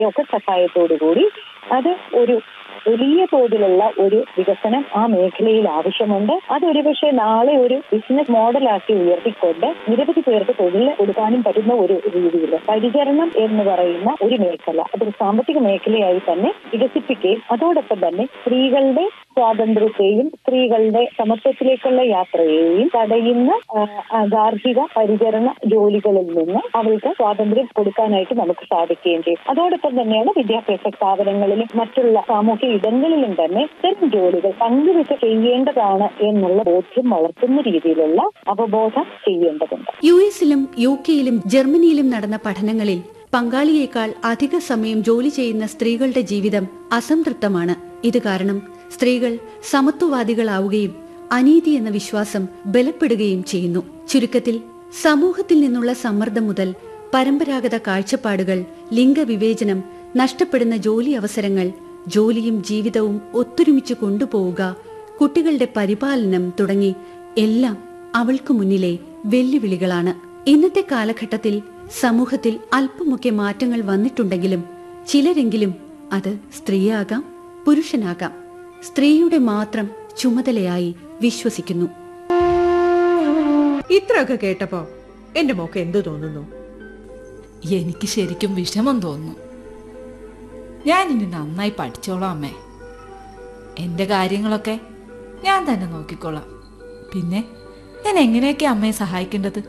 ഒക്കെ സഹായത്തോടു കൂടി അത് ഒരു വലിയ തോതിലുള്ള ഒരു വികസനം ആ മേഖലയിൽ ആവശ്യമുണ്ട് അത് ഒരുപക്ഷെ നാളെ ഒരു ബിസിനസ് മോഡലാക്കി ഉയർത്തിക്കൊണ്ട് നിരവധി പേർക്ക് തൊഴിൽ കൊടുക്കാനും പറ്റുന്ന ഒരു രീതിയിൽ പരിചരണം എന്ന് പറയുന്ന ഒരു മേഖല അതൊരു സാമ്പത്തിക മേഖലയായി തന്നെ വികസിപ്പിക്കുകയും അതോടൊപ്പം തന്നെ സ്ത്രീകളുടെ സ്വാതന്ത്ര്യത്തെയും സ്ത്രീകളുടെ സമത്വത്തിലേക്കുള്ള യാത്രയെയും തടയുന്ന ആ, ആ, ഗാർഹിക പരിചരണ ജോലികളിൽ നിന്ന് അവൾക്ക് സ്വാതന്ത്ര്യം കൊടുക്കാനായിട്ട് നമുക്ക് സാധിക്കുകയും ചെയ്യും അതോടൊപ്പം തന്നെയാണ് വിദ്യാഭ്യാസ സ്ഥാപനങ്ങളിലും മറ്റുള്ള സാമൂഹ്യ ഇടങ്ങളിലും തന്നെ ഇത്തരം ജോലികൾ പങ്കുവെച്ച് ചെയ്യേണ്ടതാണ് എന്നുള്ള ബോധ്യം വളർത്തുന്ന രീതിയിലുള്ള അവബോധം ചെയ്യേണ്ടതുണ്ട് യു എസിലും യു കെയിലും ജർമ്മനിയിലും നടന്ന പഠനങ്ങളിൽ പങ്കാളിയേക്കാൾ അധിക സമയം ജോലി ചെയ്യുന്ന സ്ത്രീകളുടെ ജീവിതം അസംതൃപ്തമാണ് ഇത് കാരണം സ്ത്രീകൾ സമത്വവാദികളാവുകയും അനീതി എന്ന വിശ്വാസം ബലപ്പെടുകയും ചെയ്യുന്നു ചുരുക്കത്തിൽ സമൂഹത്തിൽ നിന്നുള്ള സമ്മർദ്ദം മുതൽ പരമ്പരാഗത കാഴ്ചപ്പാടുകൾ ലിംഗവിവേചനം നഷ്ടപ്പെടുന്ന ജോലി അവസരങ്ങൾ ജോലിയും ജീവിതവും ഒത്തൊരുമിച്ച് കൊണ്ടുപോവുക കുട്ടികളുടെ പരിപാലനം തുടങ്ങി എല്ലാം അവൾക്കു മുന്നിലെ വെല്ലുവിളികളാണ് ഇന്നത്തെ കാലഘട്ടത്തിൽ സമൂഹത്തിൽ അല്പമൊക്കെ മാറ്റങ്ങൾ വന്നിട്ടുണ്ടെങ്കിലും ചിലരെങ്കിലും അത് സ്ത്രീയാകാം പുരുഷനാകാം സ്ത്രീയുടെ മാത്രം ചുമതലയായി വിശ്വസിക്കുന്നു ഇത്രയൊക്കെ കേട്ടപ്പോ എന്റെ മോക്ക് എന്തു തോന്നുന്നു എനിക്ക് ശരിക്കും വിഷമം തോന്നുന്നു ഞാൻ ഇനി നന്നായി പഠിച്ചോളാം അമ്മേ എൻ്റെ കാര്യങ്ങളൊക്കെ ഞാൻ തന്നെ നോക്കിക്കോളാം പിന്നെ ഞാൻ എങ്ങനെയൊക്കെ അമ്മയെ സഹായിക്കേണ്ടത്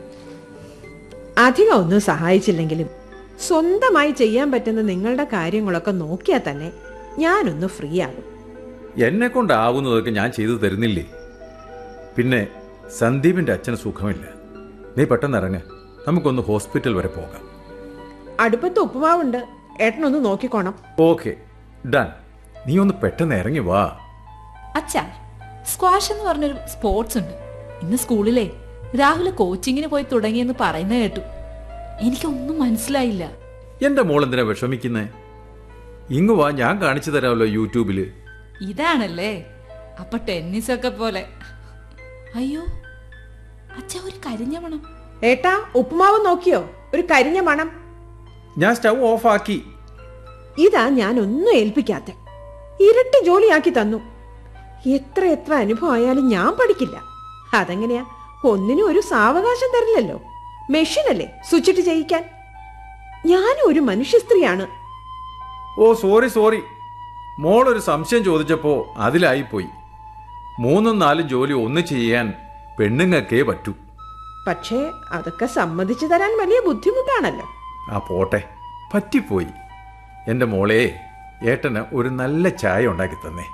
അധികം ഒന്നും സഹായിച്ചില്ലെങ്കിലും സ്വന്തമായി ചെയ്യാൻ പറ്റുന്ന നിങ്ങളുടെ കാര്യങ്ങളൊക്കെ നോക്കിയാൽ തന്നെ ഞാനൊന്ന് ഫ്രീ ആകും എന്നെ കൊണ്ടാവുന്നതൊക്കെ ഞാൻ ചെയ്തു തരുന്നില്ലേ പിന്നെ സന്ദീപിന്റെ അച്ഛന് സുഖമില്ല നീ പെട്ടെന്ന് ഇറങ്ങ് നമുക്കൊന്ന് ഹോസ്പിറ്റൽ വരെ പോകാം അടുപ്പത്ത് ഉപ്പുമാവുണ്ട് ഏട്ടനൊന്ന് നോക്കിക്കോണം ഓക്കെ ഡൺ നീ ഒന്ന് പെട്ടെന്ന് ഇറങ്ങി വാ അച്ഛാ സ്ക്വാഷ് എന്ന് പറഞ്ഞൊരു സ്പോർട്സ് ഉണ്ട് ഇന്ന് സ്കൂളിലെ രാഹുൽ കോച്ചിങ്ങിന് പോയി തുടങ്ങിയെന്ന് പറയുന്ന കേട്ടു എനിക്കൊന്നും മനസ്സിലായില്ല എന്റെ മോൾ എന്തിനാ വിഷമിക്കുന്നേ ഇങ്ങ് വാ ഞാൻ കാണിച്ചു തരാമല്ലോ യൂട്യൂബില് ഇതാണല്ലേ അപ്പൊ ടെന്നീസൊക്കെ പോലെ അയ്യോ അച്ഛാ ഒരു കരിഞ്ഞ മണം ഏട്ടാ ഉപ്പുമാവ് നോക്കിയോ ഒരു കരിഞ്ഞ മണം ഞാൻ സ്റ്റൗ ഓഫാക്കി ഇതാ ഞാൻ ഒന്നും ഏൽപ്പിക്കാത്ത ഇരട്ടി ജോലിയാക്കി തന്നു എത്ര എത്ര അനുഭവം ആയാലും ഞാൻ പഠിക്കില്ല അതെങ്ങനെയാ ഒന്നിനും ഒരു സാവകാശം തരില്ലല്ലോ മെഷീനല്ലേ സ്വിച്ചിട്ട് ചെയ്യിക്കാൻ ഞാനും ഒരു മനുഷ്യ സ്ത്രീയാണ് ഓ സോറി സോറി മോൾ ഒരു സംശയം ചോദിച്ചപ്പോ അതിലായിപ്പോയി മൂന്നും നാലും ജോലി ഒന്ന് ചെയ്യാൻ പെണ്ണുങ്ങൾക്കേ പറ്റൂ പക്ഷേ അതൊക്കെ സമ്മതിച്ചു തരാൻ വലിയ ബുദ്ധിമുട്ടാണല്ലോ ആ പോട്ടെ പറ്റിപ്പോയി എൻ്റെ മോളെ ഏട്ടന് ഒരു നല്ല ചായ ഉണ്ടാക്കി തന്നേ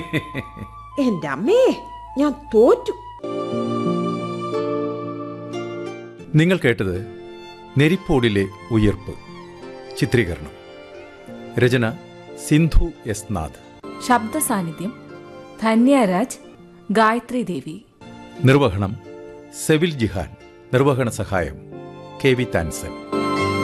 എന്റെ അമ്മേ ഞാൻ തോറ്റു നിങ്ങൾ കേട്ടത് നെരിപ്പോടിലെ ഉയർപ്പ് ചിത്രീകരണം രചന സിന്ധു എസ് നാഥ് ശബ്ദ സാന്നിധ്യം ധന്യരാജ് ഗായത്രി ദേവി നിർവഹണം സെവിൽ ജിഹാൻ നിർവഹണ സഹായം കെ വി താൻസൻ